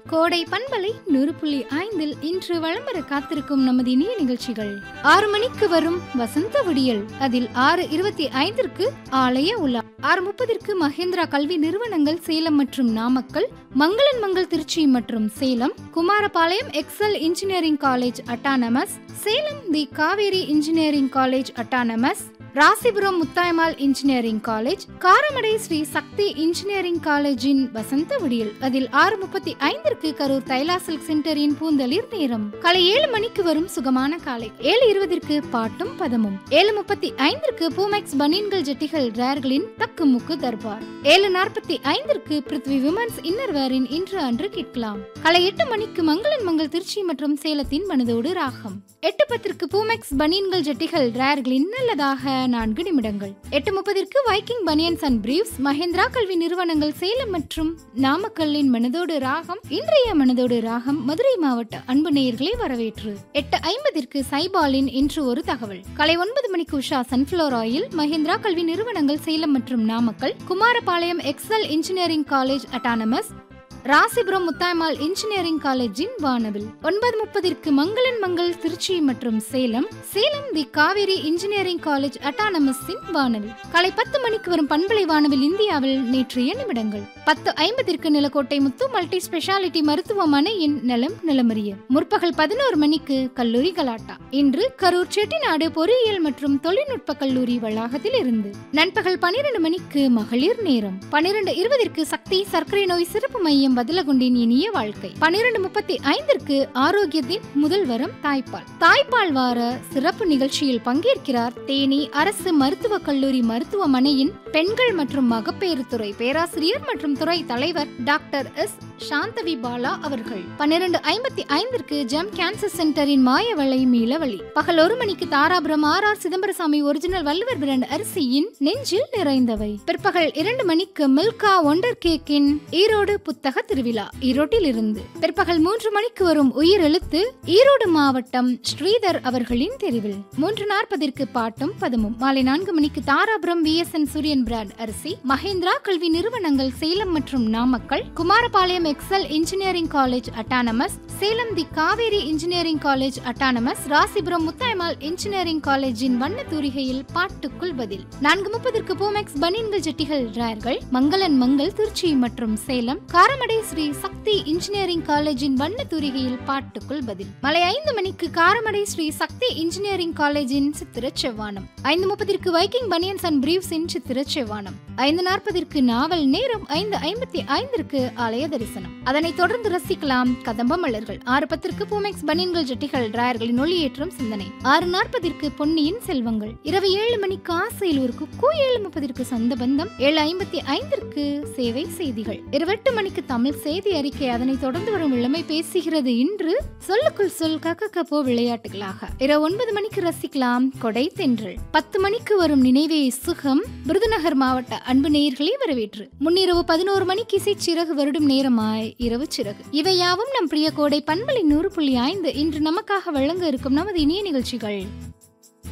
கோடை பண்பலை நூறு புள்ளி ஐந்தில் இன்று வலம் வர காத்திருக்கும் நமது இனிய நிகழ்ச்சிகள் ஆறு மணிக்கு வரும் வசந்த விடியல் அதில் ஆறு இருபத்தி ஐந்திற்கு ஆலய உலா ஆறு முப்பதிற்கு மகேந்திரா கல்வி நிறுவனங்கள் சேலம் மற்றும் நாமக்கல் மங்களன் மங்கள் திருச்சி மற்றும் Salem Kumarapalayam Excel engineering college autonomous Salem the Kaveri engineering college autonomous Rasipuram Muthayammal engineering college Karamadai Sri Sakthi engineering காலேஜின் வசந்த விடியல் அதில் ஆறு முப்பத்தி ஐந்திற்கு கரூர் தைலா சில்க் சென்டரின் பூந்தளிர் நேரம் காலை ஏழு மணிக்கு வரும் சுகமான காலை ஏழு இருபதிற்கு பாட்டும் பதமும் ஏழு முப்பத்தி ஐந்திற்கு பூமெக்ஸ் பனியன்கள் ஜெட்டிகள் ரேர்களின் தக்கு முக்கு தர்பார் ஏழு நாற்பத்தி ஐந்திற்கு பிருத்வி விமன்ஸ் இன்னர்வேரின் இன்று அன்று கேட்கலாம் காலை எட்டு மணிக்கு மங்களன் மங்கள் திருச்சி மற்றும் சேலத்தின் மனதோடு ராகம் எட்டு பத்திற்கு பூமெக்ஸ் பனியன்கள் ஜெட்டிகள் ரேர்களின் நல்லதாக நான்கு நிமிடங்கள் எட்டு முப்பதிற்கு Viking banians and briefs Mahendra கல்வி நிறுவனங்கள் சேலம் மற்றும் நாமக்கல்லின் மனதோடு ராகம் இன்றைய மனதோடு ராகம் மதுரை மாவட்ட அன்பு நேயர்களை வரவேற்று எட்டு ஐம்பதிற்கு சைபாலின் இன்று ஒரு தகவல் காலை ஒன்பது மணிக்கு உஷா சன்ஃபிளவர் ஆயில் மஹேந்திரா கல்வி நிறுவனங்கள் சேலம் மற்றும் Namakkal Kumarapalayam Excel engineering college autonomous Rasipuram Muthayammal engineering காலேஜின் வானவில் ஒன்பது முப்பதிற்கு மங்களன் மங்கள் திருச்சி மற்றும் Salem Salem the Kaveri engineering college அட்டானமஸின் வானவில் காலை பத்து மணிக்கு வரும் பண்பலை வானவில் இந்தியாவில் நேற்றைய நிமிடங்கள் பத்து ஐம்பதிற்கு நிலக்கோட்டை முத்து மல்டி ஸ்பெஷாலிட்டி மருத்துவமனையின் நலம் நிலமறிய முற்பகல் பதினோரு மணிக்கு கல்லூரி கலாட்டா இன்று கரூர் செட்டிநாடு பொறியியல் மற்றும் தொழில்நுட்ப கல்லூரி வளாகத்தில் இருந்து நண்பகல் பனிரெண்டு மணிக்கு மகளிர் நேரம் பனிரெண்டு இருபதிற்கு சக்தி சர்க்கரை நோய் சிறப்பு மையம் பதிலகுண்டின் இனிய வாழ்க்கை பனிரெண்டு முப்பத்தி ஐந்திற்கு ஆரோக்கியத்தின் முதல் வரம் தாய்ப்பால் தாய்ப்பால் வார சிறப்பு நிகழ்ச்சியில் பங்கேற்கிறார் தேனி அரசு மருத்துவக் கல்லூரி மருத்துவமனையின் பெண்கள் மற்றும் மகப்பேறு துறை பேராசிரியர் மற்றும் துறை தலைவர் டாக்டர் எஸ் சாந்தவி பாலா அவர்கள் பன்னிரண்டு ஐம்பத்தி ஐந்திற்கு ஜெம் கேன்சர் சென்டரின் மாயவளை மீளவழி பகல் ஒரு மணிக்கு Dharapuram R R Chidambarasamy original Valluvar brand அரிசியின் நெஞ்சில் நிறைந்தவை பிற்பகல் இரண்டு மணிக்கு மில்கா ஒண்டர் கேக்கின் ஈரோடு புத்தக திருவிழா ஈரோட்டில் இருந்து பிற்பகல் மூன்று மணிக்கு வரும் உயிர் எழுத்து ஈரோடு மாவட்டம் ஸ்ரீதர் அவர்களின் தெரிவில் மூன்று நாற்பதிற்கு பாட்டும் பதமும் மாலை நான்கு மணிக்கு தாராபுரம் வி எஸ் என் சூரியன் பிராண்ட் அரிசி மஹேந்திரா கல்வி நிறுவனங்கள் சேலம் மற்றும் Namakkal Kumarapalayam Excel engineering college autonomous Salem the Kaveri engineering college autonomous Rasipuram Muthayammal engineering காலேஜின் வண்ண தூரிகையில் பாட்டுக்குள் பதில் நான்கு முப்பதற்கு பூமெக்ஸ் பனியன்கள் ஜெட்டிகள் ரேர்கள் மங்களன் மங்கள் திருச்சி மற்றும் சேலம் காரமடை ஸ்ரீ சக்தி இன்ஜினியரிங் காலேஜின் வண்ண தூரிகையில் பாட்டுக்குள் பதில் மலை ஐந்து மணிக்கு காரமடை ஸ்ரீ சக்தி இன்ஜினியரிங் காலேஜின் சித்திர செவ்வானம் ஐந்து முப்பதிற்கு வைக்கிங் பனியன்ஸ் அண்ட் பிரீவ்ஸின் சித்திர செவ்வானம் ஐந்து நாற்பதிற்கு நாவல் நேரம் ஐந்து ஐம்பத்தி ஐந்திற்கு ஆலய தரிசனம் அதனைத் தொடர்ந்து ரசிக்கலாம் கதம்ப மலர்கள் ஆறு பத்திற்கு பூமெக்ஸ் பனியன்கள் ஜெட்டிகள் டிராயர்களின் ஒளியேற்றம் சிந்தனை ஆறு நாற்பதிற்கு பொன்னியின் செல்வங்கள் இரவு ஏழு மணிக்கு ஆசையில் ஒரு குக்கு ஏழு முப்பதிற்கு சொந்த பந்தம் ஏழு ஐம்பத்தி ஐந்திற்கு சேவை செய்திகள் இருபெட்டு மணிக்கு தமிழ் செய்தி அறிக்கை அதனைத் தொடர்ந்து வரும் இளமை பேசுகிறது இன்று சொல்லுக்குள் சொல் கக்க கப்போ விளையாட்டுகளாக இரவு ஒன்பது மணிக்கு ரசிக்கலாம் கொடை தென்றல் பத்து மணிக்கு வரும் நினைவே சுகம் விருதுநகர் மாவட்ட அன்பு நேயர்களை வரவேற்று முன்னிரவு பதினோரு மணிக்கு இசை சிறகு வருடும் நேரமாய் இரவு சிறகு இவையாவும் நம் பிரிய கோடை பண்பலை நூறு புள்ளி ஐந்து இன்று நமக்காக வழங்க இருக்கும் நமது இனிய நிகழ்ச்சிகள்